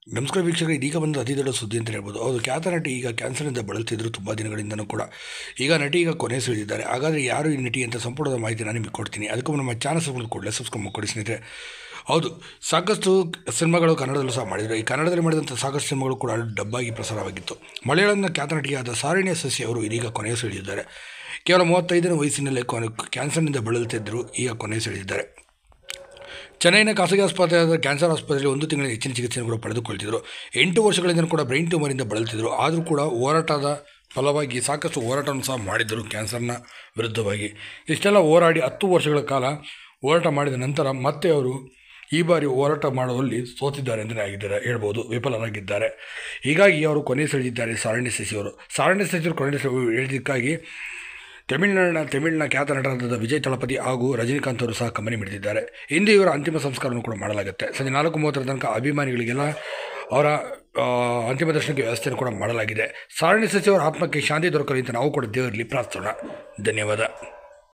ನಮಸ್ಕಾರ ವೀಕ್ಷಕರು ಇದೀಗ ಬಂದ ಅತಿ ದೊಡ್ಡ ಸುದ್ದಿ ಅಂತ ಹೇಳ್ಬೋದು ಹೌದು ಖ್ಯಾತ ನಟಿ ಈಗ ಕ್ಯಾನ್ಸರ್ನಿಂದ ಬಳಲ್ತಿದ್ರು ತುಂಬ ದಿನಗಳಿಂದನೂ ಕೂಡ ಈಗ ನಟಿ ಈಗ ಕೊನೆ ಸುಳಿದಿದ್ದಾರೆ ಹಾಗಾದರೆ ಯಾರು ಈ ನಟಿ ಅಂತ ಸಂಪೂರ್ಣದ ಮಾಹಿತಿ ನಾನು ನಿಮಗೆ ಕೊಡ್ತೀನಿ ಅದಕ್ಕೂ ನಮ್ಮ ಚಾನಲ್ ಸಬ್ಸ್ಕ್ರೈಬ್ ಕೂಡಲೇ ಸಬ್ಸ್ಕ್ರೈಬ್ ಕೊಡಿ ಸ್ನೇಹಿತರೆ ಹೌದು ಸಾಕಷ್ಟು ಸಿನಿಮಾಗಳು ಕನ್ನಡದಲ್ಲೂ ಸಹ ಮಾಡಿದರು ಈ ಕನ್ನಡದಲ್ಲಿ ಮಾಡಿದಂಥ ಸಾಕಷ್ಟು ಸಿನಿಮಾಗಳು ಕೂಡ ಡಬ್ಬಾಗಿ ಪ್ರಸಾರವಾಗಿತ್ತು ಮಲಯಾಳಂನ ಖ್ಯಾತ ನಟಿಯಾದ ಸಾರಿಣ್ಯ ಶಶಿ ಅವರು ಇದೀಗ ಕೊನೆ ಸುಳಿದಿದ್ದಾರೆ ಕೇವಲ ಮೂವತ್ತೈದನೇ ವಯಸ್ಸಿನಲ್ಲೇ ಕೊನೆ ಕ್ಯಾನ್ಸರ್ನಿಂದ ಬಳಲುತ್ತಿದ್ದರು ಈಗ ಕೊನೆ ಸುಳಿದಿದ್ದಾರೆ ಚೆನ್ನೈನ ಖಾಸಗಿ ಆಸ್ಪತ್ರೆಯಾದ ಕ್ಯಾನ್ಸರ್ ಆಸ್ಪತ್ರೆಯಲ್ಲಿ ಒಂದು ತಿಂಗಳ ಹೆಚ್ಚಿನ ಚಿಕಿತ್ಸೆಯನ್ನು ಕೂಡ ಪಡೆದುಕೊಳ್ತಿದ್ರು ಎಂಟು ವರ್ಷಗಳಿಂದ ಕೂಡ ಬ್ರೈನ್ ಟ್ಯೂಮರಿಂದ ಬಳಲ್ತಿದ್ರು ಆದರೂ ಕೂಡ ಹೋರಾಟದ ಫಲವಾಗಿ ಸಾಕಷ್ಟು ಹೋರಾಟವನ್ನು ಸಹ ಮಾಡಿದ್ದರು ಕ್ಯಾನ್ಸರ್ನ ವಿರುದ್ಧವಾಗಿ ಇಷ್ಟೆಲ್ಲ ಹೋರಾಡಿ ಹತ್ತು ವರ್ಷಗಳ ಕಾಲ ಹೋರಾಟ ಮಾಡಿದ ನಂತರ ಮತ್ತೆ ಅವರು ಈ ಬಾರಿ ಹೋರಾಟ ಮಾಡುವಲ್ಲಿ ಸೋತಿದ್ದಾರೆ ಅಂತಲೇ ಆಗಿದ್ದಾರೆ ಹೇಳ್ಬೋದು ವಿಫಲರಾಗಿದ್ದಾರೆ ಹೀಗಾಗಿ ಅವರು ಕೊನೆ ಸೆಳೆದಿದ್ದಾರೆ ಸಾರಣ್ಯ ಶಶಿಯವರು ಸಾರಣ್ಯ ಶಶಿಯವರು ಕೊನೆ ಹೇಳಿದ್ದಕ್ಕಾಗಿ ತಮಿಳುನಾಡಿನ ತಮಿಳಿನ ಖ್ಯಾತ ನಟರಾದ ವಿಜಯ್ ತಳಪತಿ ಹಾಗೂ ರಜನಿಕಾಂತ್ ಅವರು ಸಹ ಕಂಬನಿ ಮಿಡಿದಿದ್ದಾರೆ ಇಂದು ಇವರ ಅಂತಿಮ ಸಂಸ್ಕಾರವನ್ನು ಕೂಡ ಮಾಡಲಾಗುತ್ತೆ ಸಂಜೆ ನಾಲ್ಕು ಮೂವತ್ತರ ತನಕ ಅಭಿಮಾನಿಗಳಿಗೆಲ್ಲ ಅವರ ಆ, ಅಂತಿಮ ದರ್ಶನಕ್ಕೆ ವ್ಯವಸ್ಥೆಯನ್ನು ಕೂಡ ಮಾಡಲಾಗಿದೆ ಸಾರಣಿ ಸಚಿವರ ಆತ್ಮಕ್ಕೆ ಶಾಂತಿ ದೊರಕಲಿ ಅಂತ ನಾವು ಕೂಡ ದೇವರಲ್ಲಿ ಪ್ರಾರ್ಥಿಸೋಣ ಧನ್ಯವಾದ